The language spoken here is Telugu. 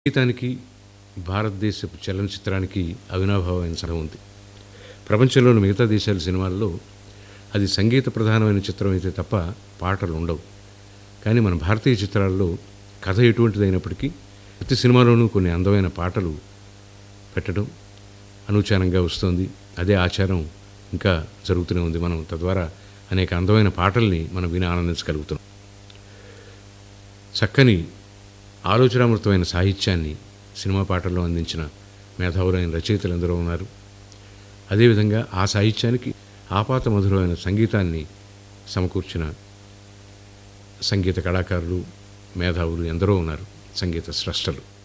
సంగీతానికి భారతదేశపు చలనచిత్రానికి అవినాభావమైన సంబంధం ఉంది ప్రపంచంలోని మిగతా దేశాల సినిమాల్లో అది సంగీత ప్రధానమైన చిత్రం అయితే తప్ప పాటలు ఉండవు కానీ మన భారతీయ చిత్రాల్లో కథ ఎటువంటిదైనప్పటికీ ప్రతి సినిమాలోనూ కొన్ని అందమైన పాటలు పెట్టడం అనూచానంగా వస్తుంది అదే ఆచారం ఇంకా జరుగుతూనే ఉంది మనం తద్వారా అనేక అందమైన పాటల్ని మనం విని ఆనందించగలుగుతున్నాం చక్కని ఆలోచనామృతమైన సాహిత్యాన్ని సినిమా పాటల్లో అందించిన మేధావులైన రచయితలు ఎందరో ఉన్నారు అదేవిధంగా ఆ సాహిత్యానికి ఆపాత మధురమైన సంగీతాన్ని సమకూర్చిన సంగీత కళాకారులు మేధావులు ఎందరో ఉన్నారు సంగీత స్రష్టలు